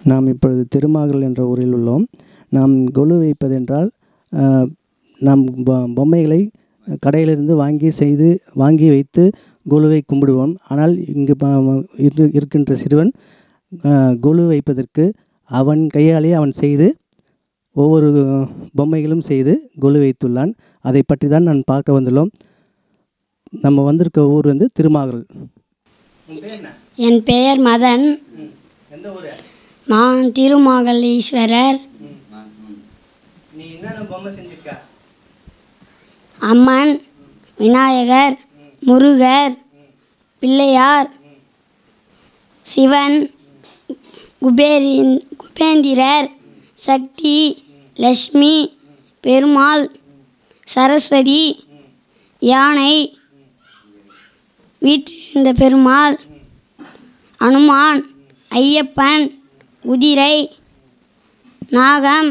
நாம் இப்பொழுது திருமாகல் என்ற ஊரில் உள்ளோம் நாம் கொலு வைப்பதென்றால் அஹ், நாம் பொ- பொம்மைகளை கடையிலிருந்து வாங்கி செய்து வாங்கி வைத்து கொலுவை கும்பிடுவோம் ஆனால் இங்கு ப- இரு- இருக்கின்ற சிறுவன் அஹ், கொலு வைப்பதற்கு அவன் கையாலே அவன் செய்து ஒவ்வொரு பொம்மைகளும் செய்து கொலு வைத்துள்ளான் அதை பற்றி தான் நான் பார்க்க வந்துள்ளோம் நம்ம வந்திருக்க ஊர் வந்து திருமாகல் என் பெயர் மதன் எந்த ஊர் மா திருமாகலீஸ்வரர் நீ என்னென்ன பொம்மை செஞ்சிருக்க அம்மன் விநாயகர் முருகர் பிள்ளையார் சிவன் குபேரி குபேந்திரர் சக்தி லக்ஷ்மி பெருமாள் சரஸ்வதி யானை வீற்றிருந்த பெருமாள் அனுமான் ஐயப்பன் குதிரை நாகம்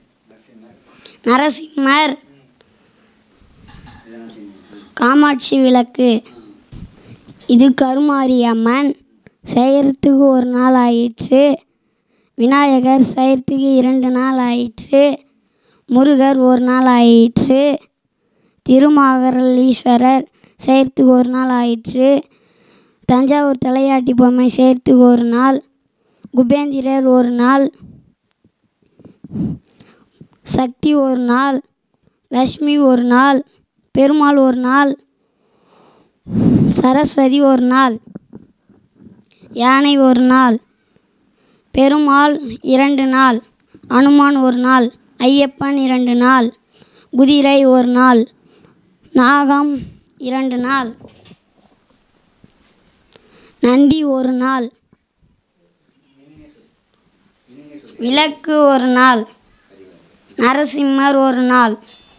நரசிம்மர் காமாட்சி விளக்கு இது கருமாரி அம்மன் செய்யறதுக்கு ஒரு நாள் ஆயிற்று விநாயகர் செய்யறதுக்கு இரண்டு நாள் ஆயிற்று முருகர் ஒரு நாள் ஆயிற்று திருமாகரலீஸ்வரர் செய்யறதுக்கு ஒரு நாள் ஆயிற்று தஞ்சாவூர் தலையாட்டி பொம்மை செய்யறதுக்கு ஒரு நாள் குபேந்திரர் ஒரு நாள் சக்தி ஒரு நாள் லக்ஷ்மி ஒரு நாள் பெருமாள் ஒரு நாள் சரஸ்வதி ஒரு நாள் யானை ஒரு நாள் பெருமாள் இரண்டு நாள் அனுமான் ஒரு நாள் ஐயப்பன் இரண்டு நாள் குதிரை ஒரு நாள் நாகம் இரண்டு நாள் நந்தி ஒரு நாள் விளக்கு ஒரு நாள் நரசிம்மர் ஒரு நாள்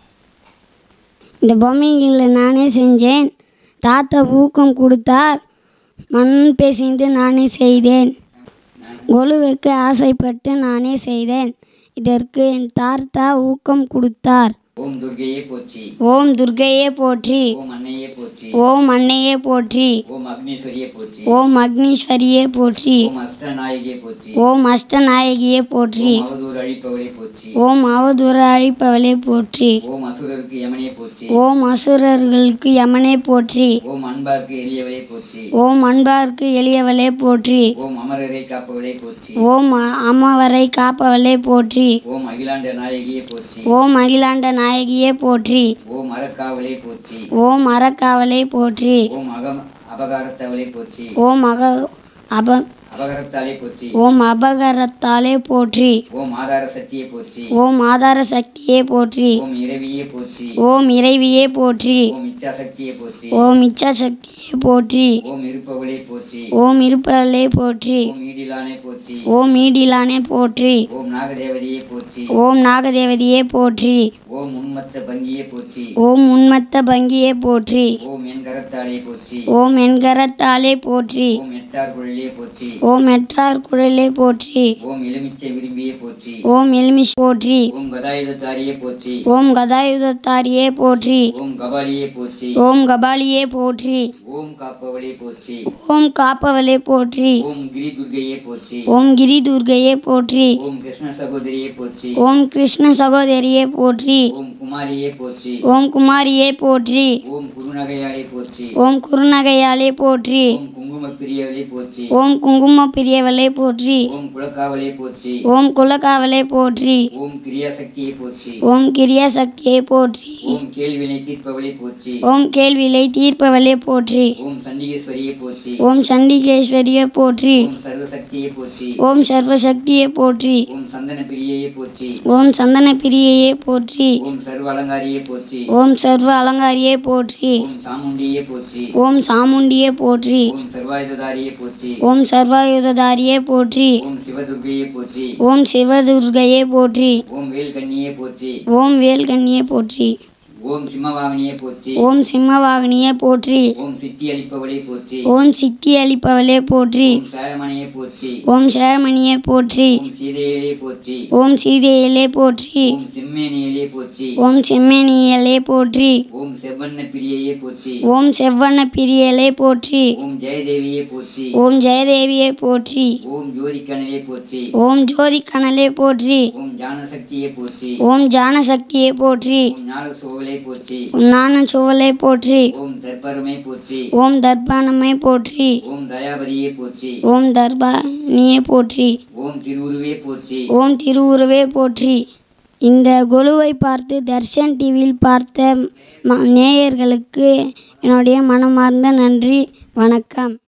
இந்த பொம்மைகளை நானே செஞ்சேன் தாத்தா ஊக்கம் கொடுத்தார் மண் பேசிந்து நானே செய்தேன் கொலு வைக்க ஆசைப்பட்டு நானே செய்தேன் இதற்கு என் தாத்தா ஊக்கம் கொடுத்தார் ஓம் துர்க்கையே போற்றி ஓம் துர்க்கையே போற்றி ஓம் அன்னையே போற்றி ஓம் அன்னையே போற்றி ஓம் அக்னீஸ்வரியே போற்றி ஓம் அக்னீஸ்வரியே போற்றி ஓம் அஷ்டநாயகியே போற்றி ஓம் அஷ்டநாயகியே போற்றி ஓம் அவதூறு அழிப்பவளே போற்றி ஓம் அவதூற அழிப்பவளே போற்றி ஓம் அசுரருக்கு யமனே போற்றி ஓம் அசுரர்களுக்கு யமனே போற்றி ஓம் அன்பார்க்கு எளியவளே போற்றி ஓம் அன்பார்க்கு எளியவளே போற்றி ஓம் அமரரை காப்பவளே போற்றி ஓம் அ- அமவரை காப்பவளே போற்றி ஓம் அகிலாண்ட நாயகியே போற்றி ஓம் அகிலாண்ட நாயகியே போற்றி ஓம் அறக்காவலே போற்றி ஓம் அறக்காவலே போற்றி ஓம் அகம் அபகாரத்தவளே போற்றி ஓம் அக அப அபகரத்தாலே போற்றி ஓம் அபகரத்தாலே போற்றி ஓம் ஆதார சக்தியே போற்றி ஓம் ஆதார சக்தியே போற்றி ஓம் இரவியே போற்றி ஓம் இறைவியே போற்றி ஓம் இச்சா சக்தியே போற்றி ஓம் இச்சா சக்தியே போற்றி ஓம் இருப்பவளே போற்றி ஓம் இருப்பவளே போற்றி ஓம் ஈடிலானே போற்றி ஓம் ஈடிலானே போற்றி ஓம் நாகதேவதையே போற்றி ஓம் நாகதேவதையே போற்றி ஓம் உன்மத்த பங்கியே போற்றி ஓம் உன்மத்த பங்கியே போற்றி ஓம் என் கரத்தாலே போற்றி ஓம் என்கரத்தாலே போற்றி ஓம் எட்டார் குழலே போற்றி ஓம் எற்றார் குழலே போற்றி ஓம் எலுமிச்சை விரும்பியே போற்றி ஓம் எல்மிஷ் போற்றி ஓம் கதாயுதத்தாரியே போற்றி ஓம் கதாயுதத்தாரியே போற்றி ஓம் கபாலியே போற்றி ஓம் கபாலியே போற்றி ஓம் காப்பவளே போற்றி ஓம் காப்பவளே போற்றி ஓம் கிரி துர்க்கையே போற்றி ஓம் கிரி துர்க்கையே போற்றி ஓம் கிருஷ்ண சகோதரியே போற்றி ஓம் கிருஷ்ண சகோதரியே போற்றி ஓம் குமாரியே போற்றி ஓம் குமாரியே போற்றி ஓம் குருநகையாளே போற்றி ஓம் குருநகையாலே போற்றி ஓம் குங்கும பிரியவளே போற்றி ஓம் குங்கும பிரியவளே போற்றி ஓம் குலக்காவலே போற்றி ஓம் குலக்காவலே போற்றி ஓம் கிரியாசக்தியே போற்றி ஓம் கிரியா சக்தியே போற்றி ஓம் கேள்வினை தீர்ப்பவளே போற்றி ஓம் கேள்விலை தீர்ப்பவளே போற்றி ஓம் சண்டிகேஸ்வரியே போற்றி ஓம் சண்டிகேஸ்வரியே போற்றி ஓம் சர்வசக்தியே போற்றி ஓம் சர்வசக்தியே போற்றி ஓம் சந்தன பிரியையே போற்றி ஓம் சந்தன பிரியையே போற்றி ஓம் சர்வ அலங்காரியே போற்றி ஓம் சர்வ அலங்காரியே போற்றி ஓம் சாமுண்டியே போற்றி ஓம் சாமுண்டியே போற்றி ஓம் சர்வாயுததாரியே போற்றி ஓம் சர்வாயுததாரியே போற்றி ஓம் சிவதுர்கையே போற்றி ஓம் சிவதுர்கையே போற்றி ஓம் வேல்கண்ணியே போற்றி ஓம் வேல்கண்ணியே போற்றி ஓம் சிம்மவாகனியே போற்றி ஓம் சிம்மவாகினியே போற்றி ஓம் சித்தி அளிப்பவளே போற்றி ஓம் சித்தி அளிப்பவளே போற்றி ஓம் சேமனையே போற்றி ஓம் சேமணியே போற்றி ஓம் சீதையிலே போற்றி ஓம் சீதையிலே போற்றி ஓம் செம்மேனியிலே போற்றி ஓம் செம்மணியலே போற்றி ஓம் செவ்வண்ண பிரியையே போற்றி ஓம் செவ்வண்ண பிரியலே போற்றி ஓம் ஜெயதேவியே போற்றி ஓம் ஜெயதேவியே போற்றி ஓம் ஜோதிக்கணலே போற்றி ஓம் ஜோதி கனலே போற்றி ஓம் ஞானசக்தியே போற்றி ஓம் ஜானசக்தியே போற்றி ஓம் ஞான சோகலே போற்றி ஓம் ஞான சுவலே போற்றி ஓம் தர்பரமே போற்றி ஓம் தர்பானமே போற்றி ஓம் தயாபரியே போற்றி ஓம் தர்பானியே போற்றி ஓம் திருவுருவே போற்றி ஓம் திருவுருவே போற்றி இந்த குழுவை பார்த்து தர்ஷன் டிவியில் பார்த்த ம நேயர்களுக்கு என்னுடைய மனமார்ந்த நன்றி வணக்கம்